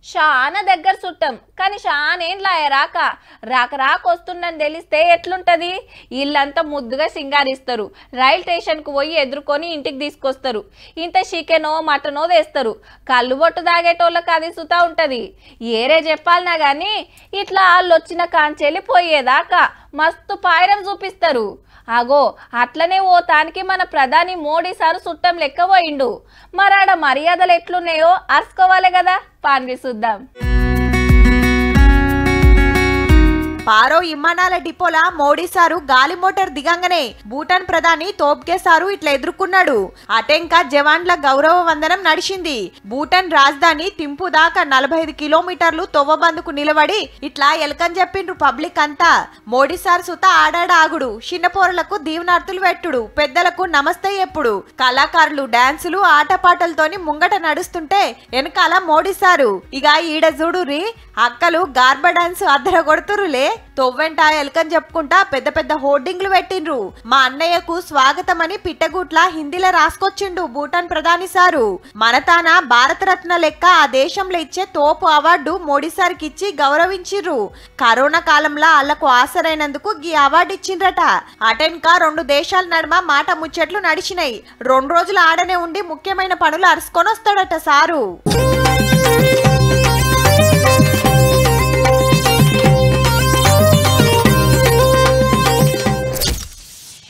చాలా దగ్గర చుట్టాం కానీ షానేం లాయ రాక రాక రాక వస్తుందని తెలిస్తే ఎట్లుంటది ఇల్లంతా ముద్దుగా సింగారిస్తారు రైల్ స్టేషన్కు పోయి ఎదుర్కొని ఇంటికి తీసుకొస్తారు ఇంత చికెనో మటనో తెస్తారు కళ్ళు బొట్టు తాగేటోళ్ళకి అది సుతా ఉంటది ఏరే చెప్పాలనా కానీ ఇట్లా వాళ్ళు వచ్చిన కాంచెల్లి పోయేదాకా మస్తు పాయరం చూపిస్తారు అగో అట్లనే ఓ తానికి మన ప్రధాని మోడీ సారు చుట్టం లెక్క పోయిండు మరాడ మర్యాదలు ఎట్లున్నాయో అరుచుకోవాలి కదా పాన్వి చూద్దాం పారో విమానాల డిపోలా మోడీ సారు గాలి మోటార్ దిగంగానే భూటాన్ ప్రధాని తోప్కే సారు ఇట్లా ఎదుర్కొన్నాడు అటెంకా జవాన్ల గౌరవ వందనం నడిచింది భూటాన్ రాజధాని తింపు దాకా నలభై ఐదు కిలోమీటర్లు తొవ్వబందుకు నిలబడి ఇట్లా ఎలకని చెప్పిండ్రు పబ్లిక్ అంతా మోడీ సార్ సుత ఆడాడ ఆగుడు చిన్నపోరలకు దీవనార్తులు పెట్టుడు పెద్దలకు నమస్తే ఎప్పుడు కళాకారులు డాన్సులు ఆటపాటలతోని ముంగట నడుస్తుంటే వెనకాల మోడీ సారు ఇక ఈడ చూడురి అక్కలు గార్బా డాన్స్ అద్దర కొడుతురులే తొవ్వెంట ఎలకని చెప్పుకుంటా పెద్ద పెద్ద హోర్డింగ్లు పెట్టిండ్రు మా అన్నయ్యకు స్వాగతమని పిట్టగుట్ల హిందీలో రాసుకొచ్చిండు భూటాన్ ప్రధాని సారు మన తాన భారతరత్న లెక్క ఆ దేశంలో ఇచ్చే తోపు అవార్డు మోడీ సార్కి ఇచ్చి గౌరవించిర్రు కరోనా కాలంలో వాళ్లకు ఆసరైనందుకు గీ అవార్డు ఇచ్చిండ్రట అటెన్కా రెండు దేశాల నడుమ మాట ముచ్చట్లు నడిచినాయి రెండు రోజులు ఆడనే ఉండి ముఖ్యమైన పనులు అరుసుకొని వస్తాడట సారు